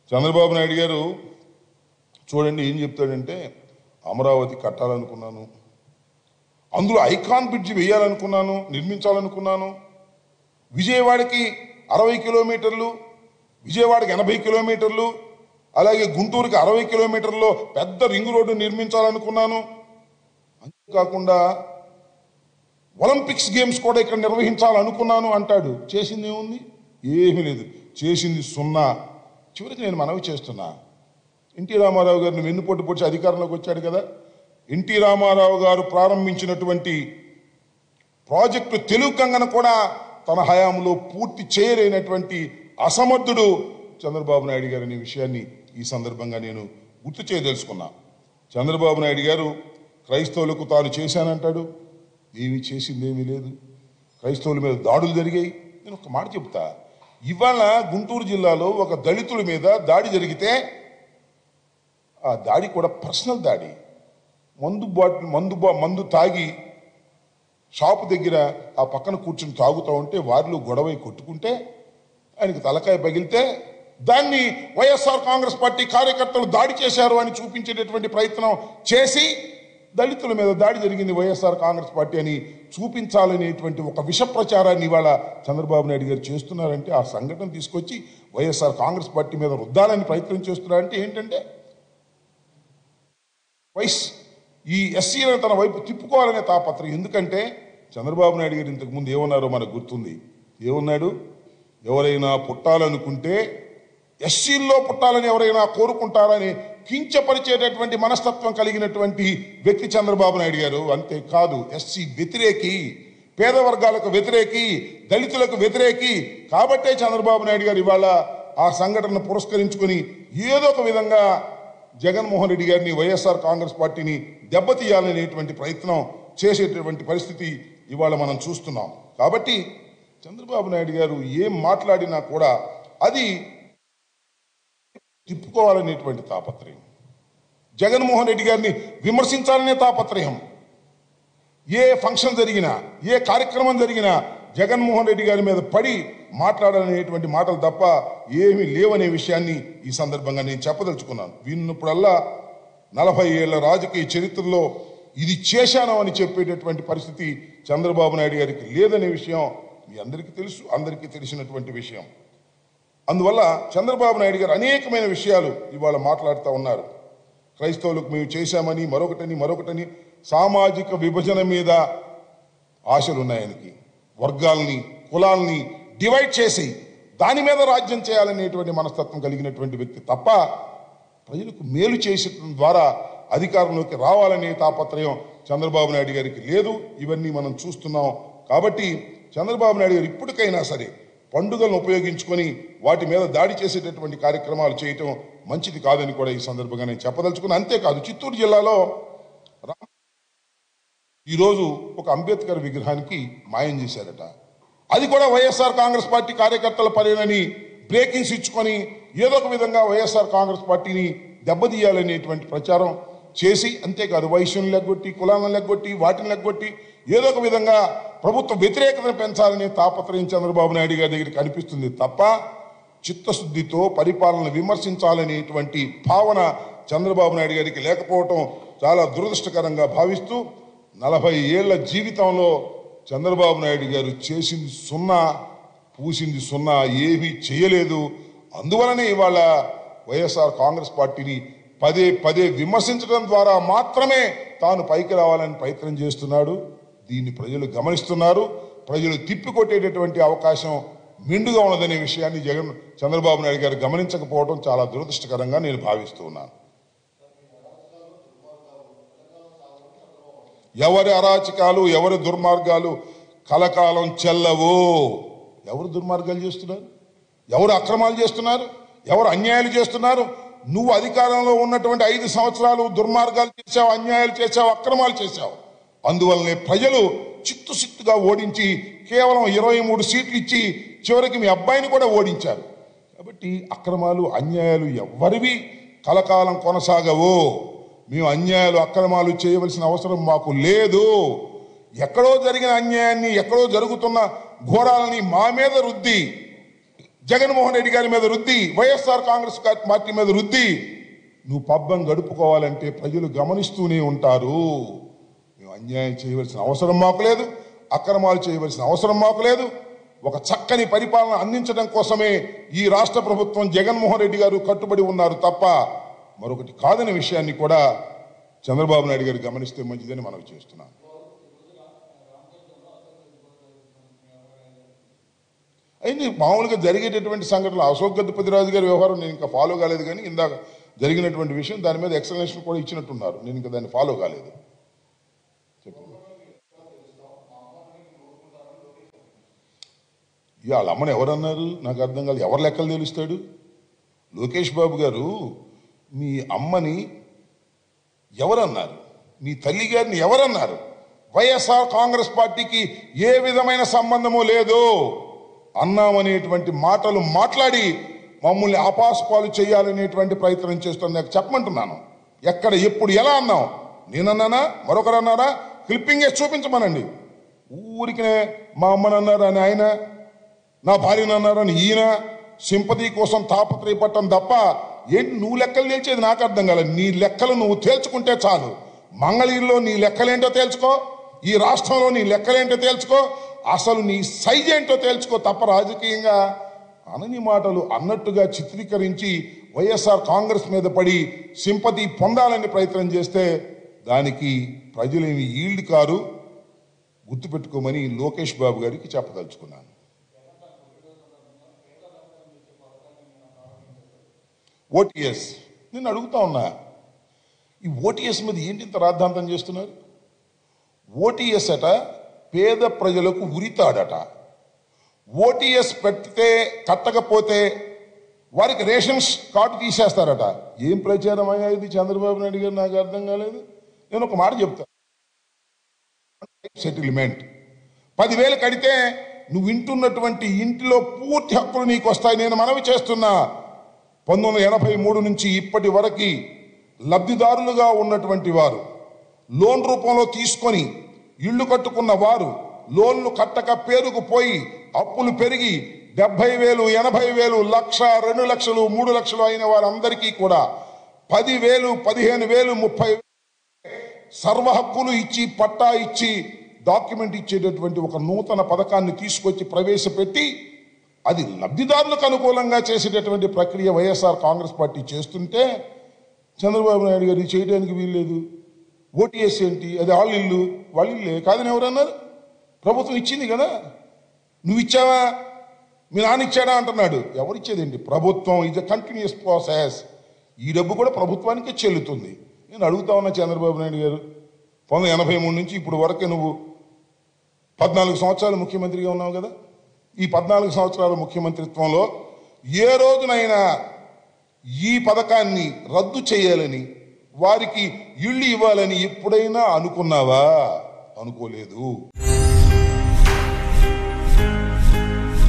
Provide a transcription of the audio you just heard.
చంద్రబాబు నాయుడు గారు చూడండి ఏం చెప్తాడంటే అమరావతి కట్టాలనుకున్నాను అందులో ఐకాన్ బ్రిడ్జ్ వేయాలనుకున్నాను నిర్మించాలనుకున్నాను విజయవాడకి అరవై కిలోమీటర్లు విజయవాడకి ఎనభై కిలోమీటర్లు అలాగే గుంటూరుకి అరవై కిలోమీటర్లో పెద్ద రింగ్ రోడ్డు నిర్మించాలనుకున్నాను అంతేకాకుండా ఒలింపిక్స్ గేమ్స్ కూడా ఇక్కడ నిర్వహించాలనుకున్నాను అంటాడు చేసింది ఏముంది ఏమీ లేదు చేసింది సున్నా చివరికి నేను మనవి చేస్తున్నా ఎన్టీ రామారావు గారిని వెన్నుపోటు పొడిచి అధికారంలోకి వచ్చాడు కదా ఎన్టీ రామారావు గారు ప్రారంభించినటువంటి ప్రాజెక్టు తెలుగు గంగను కూడా తన హయాంలో పూర్తి చేయలేనటువంటి అసమర్థుడు చంద్రబాబు నాయుడు గారు అనే విషయాన్ని ఈ సందర్భంగా నేను గుర్తు చేయదలుచుకున్నా చంద్రబాబు నాయుడు గారు క్రైస్తవులకు తాను చేశానంటాడు ఏమీ చేసింది ఏమీ లేదు క్రైస్తవుల మీద దాడులు జరిగాయి నేను ఒక మాట చెప్తా ఇవాళ గుంటూరు జిల్లాలో ఒక దళితుల మీద దాడి జరిగితే ఆ దాడి కూడా పర్సనల్ దాడి మందు బాటిల్ మందు బా మందు తాగి షాపు దగ్గర ఆ పక్కన కూర్చుని తాగుతూ ఉంటే వారిలో గొడవై కొట్టుకుంటే ఆయనకి తలకాయ పగిలితే దాన్ని వైఎస్ఆర్ కాంగ్రెస్ పార్టీ కార్యకర్తలు దాడి చేశారు అని చూపించేటటువంటి ప్రయత్నం చేసి దళితుల మీద దాడి జరిగింది వైఎస్ఆర్ కాంగ్రెస్ పార్టీ అని చూపించాలనేటువంటి ఒక విష ప్రచారాన్ని ఇవాళ చంద్రబాబు నాయుడు గారు చేస్తున్నారంటే ఆ సంఘటన తీసుకొచ్చి వైఎస్ఆర్ కాంగ్రెస్ పార్టీ మీద రుద్దాలని ప్రయత్నం చేస్తున్నారంటే ఏంటంటే వైస్ ఈ ఎస్సీలను తన వైపు తిప్పుకోవాలనే తాపత్రయం ఎందుకంటే చంద్రబాబు నాయుడు గారు ఇంతకు ముందు ఏమన్నారో మనకు గుర్తుంది ఏమన్నాడు ఎవరైనా పుట్టాలనుకుంటే ఎస్సీల్లో పుట్టాలని ఎవరైనా కోరుకుంటారని కించపరిచేటటువంటి మనస్తత్వం కలిగినటువంటి వ్యక్తి చంద్రబాబు నాయుడు గారు అంతేకాదు ఎస్సీ వ్యతిరేకి పేద వర్గాలకు వ్యతిరేకి దళితులకు వ్యతిరేకి కాబట్టే చంద్రబాబు నాయుడు గారు ఇవాళ ఆ సంఘటనను పురస్కరించుకొని ఏదో ఒక విధంగా జగన్మోహన్ రెడ్డి గారిని వైఎస్ఆర్ కాంగ్రెస్ పార్టీని దెబ్బతీయాలనేటువంటి ప్రయత్నం చేసేటటువంటి పరిస్థితి ఇవాళ మనం చూస్తున్నాం కాబట్టి చంద్రబాబు నాయుడు గారు ఏం మాట్లాడినా కూడా అది తిప్పుకోవాలనేటువంటి తాపత్రయం జగన్మోహన్ రెడ్డి గారిని విమర్శించాలనే తాపత్రయం ఏ ఫంక్షన్ జరిగినా ఏ కార్యక్రమం జరిగినా జగన్మోహన్ రెడ్డి గారి మీద పడి మాట్లాడాలనేటువంటి మాటలు తప్ప ఏమీ లేవనే విషయాన్ని ఈ సందర్భంగా నేను చెప్పదలుచుకున్నాను విన్నప్పుడల్లా నలభై ఏళ్ల రాజకీయ చరిత్రలో ఇది చేశాను అని చెప్పేటటువంటి పరిస్థితి చంద్రబాబు నాయుడు గారికి లేదనే విషయం మీ అందరికీ తెలుసు అందరికీ తెలిసినటువంటి విషయం అందువల్ల చంద్రబాబు నాయుడు గారు అనేకమైన విషయాలు ఇవాళ మాట్లాడుతూ ఉన్నారు క్రైస్తవులకు మేము చేశామని మరొకటని మరొకటని సామాజిక విభజన మీద ఆశలు ఉన్నాయి ఆయనకి వర్గాల్ని కులాల్ని డివైడ్ చేసి దాని మీద రాజ్యం చేయాలనేటువంటి మనస్తత్వం కలిగినటువంటి వ్యక్తి తప్ప ప్రజలకు మేలు చేసడం ద్వారా అధికారంలోకి రావాలనే తాపత్రయం చంద్రబాబు నాయుడు గారికి లేదు ఇవన్నీ మనం చూస్తున్నాం కాబట్టి చంద్రబాబు నాయుడు గారు ఇప్పటికైనా సరే పండుగలను ఉపయోగించుకొని వాటి మీద దాడి చేసేటటువంటి కార్యక్రమాలు చేయటం మంచిది కాదని కూడా ఈ సందర్భంగా నేను చెప్పదలుచుకున్నాను అంతేకాదు చిత్తూరు జిల్లాలో రా- ఈరోజు ఒక అంబేద్కర్ విగ్రహానికి మాయం చేశారట అది కూడా వైఎస్ఆర్ కాంగ్రెస్ పార్టీ కార్యకర్తల పనేనని బ్రేకింగ్స్ ఇచ్చుకొని ఏదో ఒక విధంగా వైఎస్ఆర్ కాంగ్రెస్ పార్టీని దెబ్బతీయాలనేటువంటి ప్రచారం చేసి అంతేకాదు వైశ్యం లెగ్గొట్టి కులాలను లెగ్గొట్టి వాటిని లెగ్గొట్టి ఏదో ఒక విధంగా ప్రభుత్వ వ్యతిరేకతను పెంచాలనే తాపత్రయం చంద్రబాబు నాయుడు గారి దగ్గర కనిపిస్తుంది తప్ప చిత్తశుద్ధితో పరిపాలన విమర్శించాలనేటువంటి భావన చంద్రబాబు నాయుడు గారికి లేకపోవటం చాలా దురదృష్టకరంగా భావిస్తూ నలభై ఏళ్ల జీవితంలో చంద్రబాబు నాయుడు గారు చేసింది సున్నా పూసింది సున్నా ఏమీ చేయలేదు అందువలనే ఇవాళ వైఎస్ఆర్ కాంగ్రెస్ పార్టీని పదే పదే విమర్శించడం ద్వారా మాత్రమే తాను పైకి రావాలని ప్రయత్నం చేస్తున్నాడు దీన్ని ప్రజలు గమనిస్తున్నారు ప్రజలు తిప్పికొట్టేటటువంటి అవకాశం మెండుగా ఉన్నదనే విషయాన్ని జగన్ చంద్రబాబు నాయుడు గారు గమనించకపోవడం చాలా దురదృష్టకరంగా నేను భావిస్తూ ఉన్నాను ఎవరి అరాచకాలు ఎవరి దుర్మార్గాలు కలకాలం చెల్లవు ఎవరు దుర్మార్గాలు చేస్తున్నారు ఎవరు అక్రమాలు చేస్తున్నారు ఎవరు అన్యాయాలు చేస్తున్నారు నువ్వు అధికారంలో ఉన్నటువంటి ఐదు సంవత్సరాలు దుర్మార్గాలు చేశావు అన్యాయాలు చేశావు అక్రమాలు చేశావు అందువల్లనే ప్రజలు చిత్తు చిత్తుగా ఓడించి కేవలం ఇరవై మూడు సీట్లు ఇచ్చి చివరికి మీ అబ్బాయిని కూడా ఓడించారు కాబట్టి అక్రమాలు అన్యాయాలు ఎవరివి కలకాలం కొనసాగవు మేము అన్యాయాలు అక్రమాలు చేయవలసిన అవసరం మాకు లేదు ఎక్కడో జరిగిన అన్యాయాన్ని ఎక్కడో జరుగుతున్న ఘోరాలని మా మీద రుద్ది జగన్మోహన్ రెడ్డి గారి మీద రుద్ది వైఎస్ఆర్ కాంగ్రెస్ కా- పార్టీ మీద రుద్ది నువ్వు పబ్బం గడుపుకోవాలంటే ప్రజలు గమనిస్తూనే ఉంటారు మేము అన్యాయం చేయవలసిన అవసరం మాకు లేదు అక్రమాలు చేయవలసిన అవసరం మాకు లేదు ఒక చక్కని పరిపాలన అందించడం కోసమే ఈ రాష్ట్ర ప్రభుత్వం జగన్మోహన్ రెడ్డి గారు కట్టుబడి ఉన్నారు తప్ప మరొకటి కాదనే విషయాన్ని కూడా చంద్రబాబు నాయుడు గారు గమనిస్తే మంచిదని మనవి చేస్తున్నాం అయింది మామూలుగా జరిగేటటువంటి సంఘటనలు అశోక్ గజపతిరాజు గారి వ్యవహారం నేను ఇంకా ఫాలో కాలేదు కానీ ఇందాక జరిగినటువంటి విషయం దాని మీద ఎక్స్ప్లెనేషన్ కూడా ఇచ్చినట్టున్నారు నేను ఇంకా దాన్ని ఫాలో కాలేదు చెప్పండి ఇక వాళ్ళ అమ్మని ఎవరన్నారు నాకు అర్థం కాదు ఎవరు లెక్కలు తెలుస్తాడు లోకేష్ బాబు గారు మీ అమ్మని ఎవరన్నారు మీ తల్లి గారిని ఎవరన్నారు వైఎస్ఆర్ కాంగ్రెస్ పార్టీకి ఏ విధమైన సంబంధము లేదు అన్నామనేటువంటి మాటలు మాట్లాడి మమ్మల్ని అపాస్పాలు చేయాలనేటువంటి ప్రయత్నం చేస్తుంది నాకు చెప్పమంటున్నాను ఎక్కడ ఎప్పుడు ఎలా అన్నాం నేనన్నానా మరొకరు అన్నారా క్లిప్పింగ్ వేసి చూపించమనండి ఊరికినే మా అమ్మని అన్నారు అని ఆయన నా భార్యను అన్నారని ఈయన సింపతి కోసం తాపత్రయపట్టం తప్ప ఏంటి నువ్వు లెక్కలు తేల్చేది నాకు అర్థం కాలేదు నీ లెక్కలు నువ్వు తేల్చుకుంటే చాలు మంగళగిరిలో నీ లెక్కలేంటో తేల్చుకో ఈ రాష్ట్రంలో నీ లెక్కలేంటో తేల్చుకో అసలు నీ సైజ్ ఏంటో తేల్చుకో తప్ప రాజకీయంగా అనని మాటలు అన్నట్టుగా చిత్రీకరించి వైఎస్ఆర్ కాంగ్రెస్ మీద పడి సింపతి పొందాలని ప్రయత్నం చేస్తే దానికి ప్రజలేమి ఈల్డ్ కారు గుర్తుపెట్టుకోమని లోకేష్ బాబు గారికి చెప్పదలుచుకున్నాను ఓటీఎస్ నేను అడుగుతా ఉన్నా ఈ ఓటీఎస్ మీద ఏంటి ఇంత రాద్ధాంతం చేస్తున్నారు ఓటీఎస్ అట పేద ప్రజలకు ఉరితాడట ఓటీఎస్ పెడితే కట్టకపోతే వారికి రేషన్స్ కార్డు తీసేస్తారట ఏం ప్రచారం అయ్యా ఇది చంద్రబాబు నాయుడు గారు నాకు అర్థం కాలేదు నేను ఒక మాట చెప్తా సెటిల్మెంట్ పదివేలు కడితే నువ్వు వింటున్నటువంటి ఇంటిలో పూర్తి హక్కులు నీకు వస్తాయి నేను మనవి చేస్తున్నా పంతొమ్మిది వందల ఎనభై మూడు నుంచి ఇప్పటి వరకు లబ్ధిదారులుగా ఉన్నటువంటి వారు లోన్ రూపంలో తీసుకొని ఇళ్లు కట్టుకున్న వారు లోన్లు కట్టక పేరుకుపోయి అప్పులు పెరిగి డెబ్బై వేలు ఎనభై వేలు లక్ష రెండు లక్షలు మూడు లక్షలు అయిన వారందరికీ కూడా పది వేలు పదిహేను వేలు ముప్పై సర్వ హక్కులు ఇచ్చి పట్టా ఇచ్చి డాక్యుమెంట్ ఇచ్చేటటువంటి ఒక నూతన పథకాన్ని తీసుకొచ్చి ప్రవేశపెట్టి అది లబ్ధిదారులకు అనుకూలంగా చేసేటటువంటి ప్రక్రియ వైఎస్ఆర్ కాంగ్రెస్ పార్టీ చేస్తుంటే చంద్రబాబు నాయుడు గారు ఇది చేయడానికి వీల్లేదు ఓటీఎస్ ఏంటి అది వాళ్ళ ఇల్లు వాళ్ళ ఇల్లే కాదని ఎవరన్నారు ప్రభుత్వం ఇచ్చింది కదా నువ్వు ఇచ్చావా మీ నాన్న ఇచ్చాడా అంటున్నాడు ఎవరిచ్చేదేంటి ప్రభుత్వం ఇది కంటిన్యూస్ ప్రాసెస్ ఈ డబ్బు కూడా ప్రభుత్వానికే చెల్లుతుంది నేను అడుగుతా ఉన్నా చంద్రబాబు నాయుడు గారు పంతొమ్మిది ఎనభై మూడు నుంచి ఇప్పుడు వరకే నువ్వు పద్నాలుగు సంవత్సరాలు ముఖ్యమంత్రిగా ఉన్నావు కదా ఈ పద్నాలుగు సంవత్సరాల ముఖ్యమంత్రిత్వంలో ఏ రోజునైనా ఈ పథకాన్ని రద్దు చేయాలని వారికి ఇళ్ళు ఇవ్వాలని ఎప్పుడైనా అనుకున్నావా అనుకోలేదు